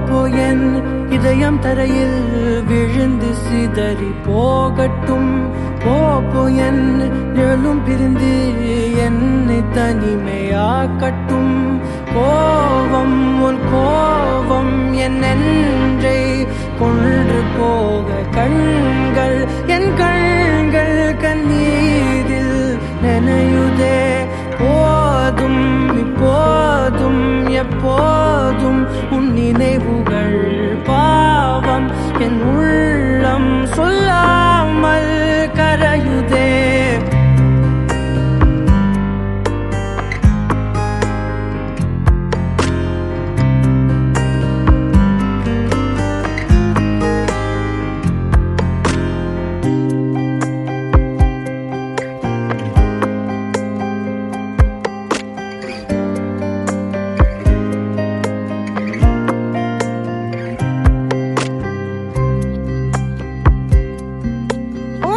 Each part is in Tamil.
போ என் இதயம் தரையில் விழுந்து சிதறி போகட்டும் போ போ என் நிழலும் பிரிந்து என்னை தனிமையாக்கட்டும் கோபம் உன் கோபம் என் நெஞ்சை கொன்று போக கண்கள் என் கண்கள் கண்ணீரில் நினையுதே போதும் இப்போதும் எப்போதும் உன் நினைவுகள் பாவம் என் உள்ளம் சொல்லாமல் கரையுதே ஓ,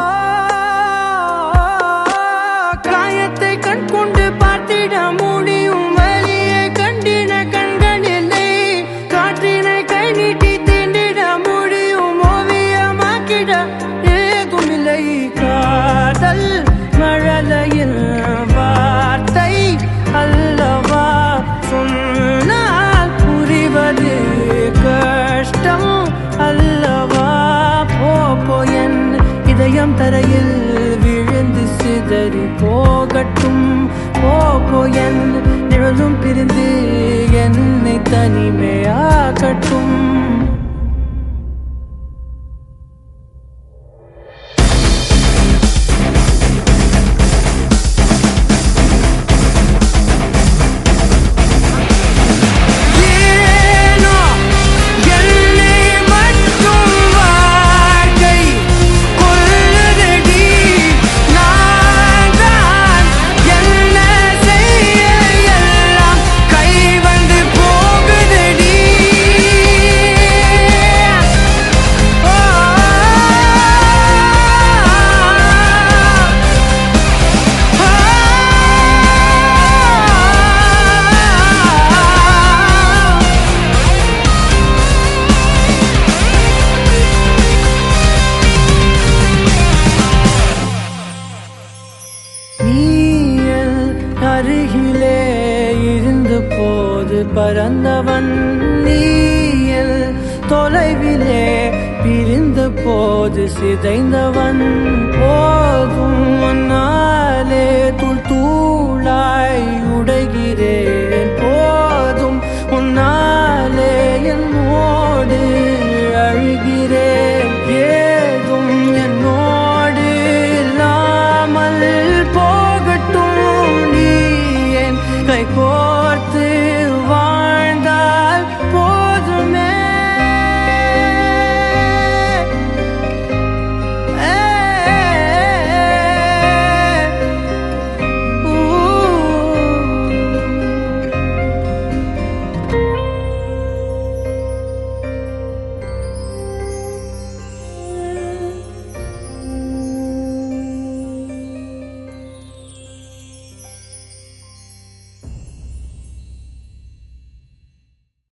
காயத்தை கண் கொண்டு பார்த்திட முடியும் வலியை கண்டின கண்கள் இல்லை காற்றினை கை நீட்டி தீண்டிட முடியும் ஓவியமாக்கிட ஏதும் இல்லை காதல் மழலையில் வார்த்தை அல்லவா சொன்னால் புரிவது கஷ்டம் அல்லவா போ போ என் இதயம் தரையில் விழுந்து சிதறி போகட்டும் போ போ என் நிழலும் பிரிந்து என்னை தனிமையாகட்டும் ஏனோ என்னை மட்டும் வாழ்க்கை கொல்லுதடி நான் தான் என்ன செய்ய எல்லாம் கை வந்து போகுதடி ஓ நீயல் அருகிலே இருந்த போது பறந்தவன் நீயல் தொலைவிலே பிரிந்த போது சிதைந்தவன் போதும் முன்னாலே தூள் தூளாய் உடைகிறேன் போதும் உன்னாலே என்னோடு அழுகிறேன் ஏதும் என்னோடு இல்லாமல் போகட்டும் நீ என் கை கோ